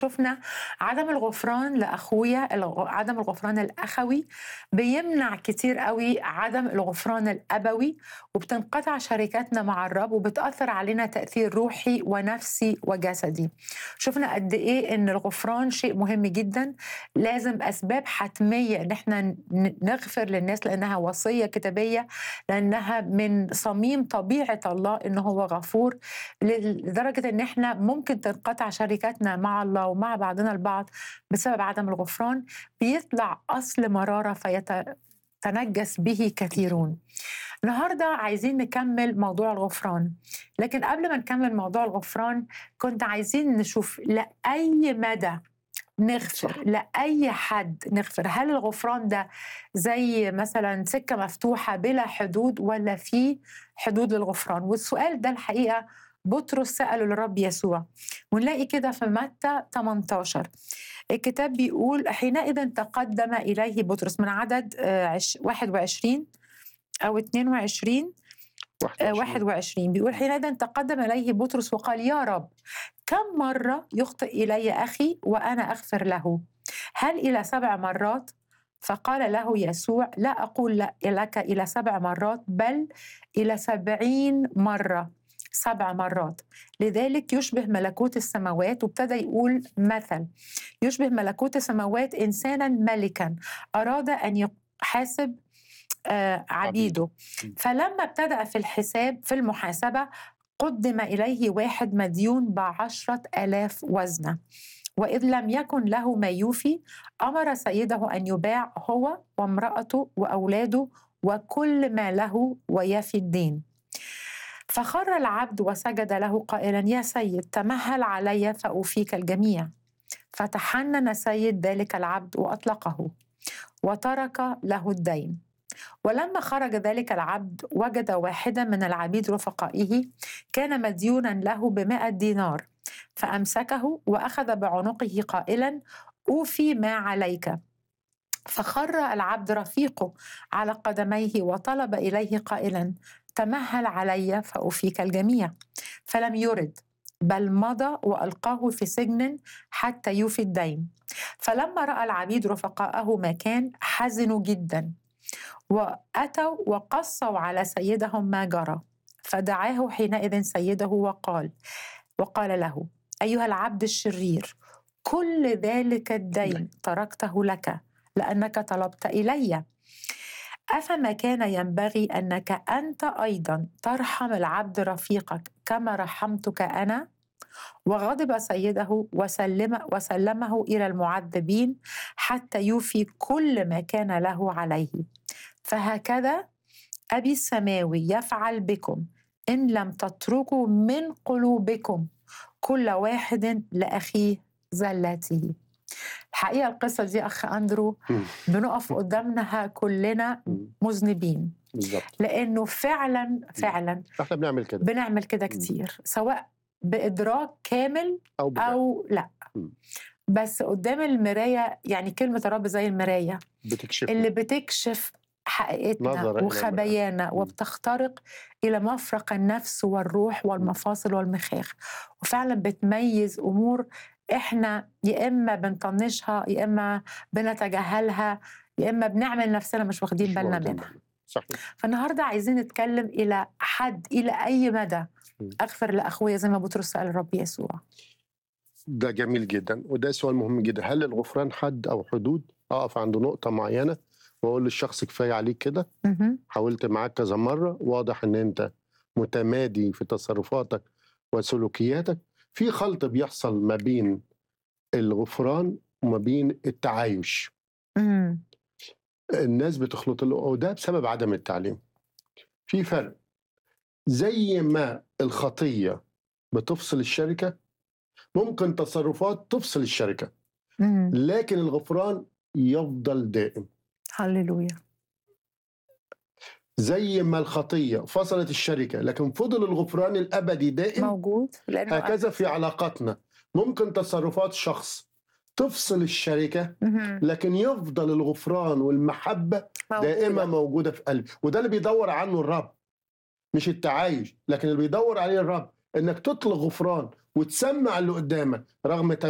شفنا عدم الغفران لاخويا الغ- عدم الغفران الاخوي بيمنع كتير قوي عدم الغفران الابوي وبتنقطع شركاتنا مع الرب وبتاثر علينا تاثير روحي ونفسي وجسدي شفنا قد ايه ان الغفران شيء مهم جدا لازم اسباب حتميه ان احنا ن- نغفر للناس لانها وصيه كتابيه لانها من صميم طبيعه الله ان هو غفور لدرجه ان احنا ممكن تنقطع شركاتنا مع الله ومع بعضنا البعض بسبب عدم الغفران بيطلع اصل مراره فيتنجس به كثيرون. النهارده عايزين نكمل موضوع الغفران، لكن قبل ما نكمل موضوع الغفران كنت عايزين نشوف لاي مدى نغفر صح. لاي حد نغفر هل الغفران ده زي مثلا سكه مفتوحه بلا حدود ولا في حدود للغفران والسؤال ده الحقيقه بطرس ساله للرب يسوع ونلاقي كده في متى 18 الكتاب بيقول حينئذ تقدم اليه بطرس من عدد آه، عش- 21 او 22 آه، 21 بيقول حينئذ تقدم إليه بطرس وقال يا رب كم مرة يخطئ إلي أخي وأنا أغفر له هل إلى سبع مرات فقال له يسوع لا أقول ل- لك إلى سبع مرات بل إلى سبعين مرة سبع مرات لذلك يشبه ملكوت السماوات وابتدى يقول مثل يشبه ملكوت السماوات إنسانا ملكا أراد أن يحاسب آه، عبيده فلما ابتدأ في الحساب في المحاسبة قدم إليه واحد مديون بعشرة آلاف وزنة وإذ لم يكن له ما يوفي أمر سيده أن يباع هو وامرأته وأولاده وكل ما له ويفي الدين فخر العبد وسجد له قائلا يا سيد تمهل علي فأوفيك الجميع فتحنن سيد ذلك العبد وأطلقه وترك له الدين ولما خرج ذلك العبد وجد واحدا من العبيد رفقائه كان مديونا له بمائة دينار فأمسكه وأخذ بعنقه قائلا أوفي ما عليك فخر العبد رفيقه على قدميه وطلب إليه قائلا تمهل علي فأوفيك الجميع فلم يرد بل مضى وألقاه في سجن حتى يوفي الدين فلما رأى العبيد رفقاءه ما كان حزنوا جدا وأتوا وقصوا على سيدهم ما جرى فدعاه حينئذ سيده وقال وقال له أيها العبد الشرير كل ذلك الدين تركته لك لأنك طلبت إلي أفما كان ينبغي أنك أنت أيضا ترحم العبد رفيقك كما رحمتك أنا وغضب سيده وسلم وسلمه إلى المعذبين حتى يوفي كل ما كان له عليه فهكذا أبي السماوي يفعل بكم إن لم تتركوا من قلوبكم كل واحد لأخيه زلته الحقيقة القصة دي أخ أندرو مم. بنقف قدامها كلنا مم. مذنبين بالظبط لأنه فعلا فعلا احنا بنعمل كده بنعمل كده كتير سواء بإدراك كامل او بجد. أو لا مم. بس قدام المراية يعني كلمة الرب زي المراية بتكشف اللي بتكشف حقيقتنا نظرة إلى وخبايانا مم. وبتخترق إلى مفرق النفس والروح والمفاصل والمخاخ وفعلا بتميز أمور إحنا يا إما بنطنشها يا إما بنتجاهلها يا إما بنعمل نفسنا مش واخدين مش بالنا واخدين منها بالنا. صحيح فالنهاردة عايزين نتكلم إلى حد إلى أي مدى مم. أغفر لأخويا زي ما بطرس سأل الرب يسوع ده جميل جدا وده سؤال مهم جدا هل الغفران حد او حدود اقف عند نقطه معينه واقول للشخص كفايه عليك كده مهم. حاولت معاك كذا مره واضح ان انت متمادي في تصرفاتك وسلوكياتك في خلط بيحصل ما بين الغفران وما بين التعايش مم. الناس بتخلط ال- وده بسبب عدم التعليم في فرق زي ما الخطيه بتفصل الشركه ممكن تصرفات تفصل الشركه مم. لكن الغفران يفضل دائم هللويا زي ما الخطيه فصلت الشركه لكن فضل الغفران الابدي دائم موجود لأنه هكذا في علاقاتنا ممكن تصرفات شخص تفصل الشركه مهم. لكن يفضل الغفران والمحبه دائما موجودة. موجوده في قلبي وده اللي بيدور عنه الرب مش التعايش لكن اللي بيدور عليه الرب انك تطلق غفران وتسمع اللي قدامك رغم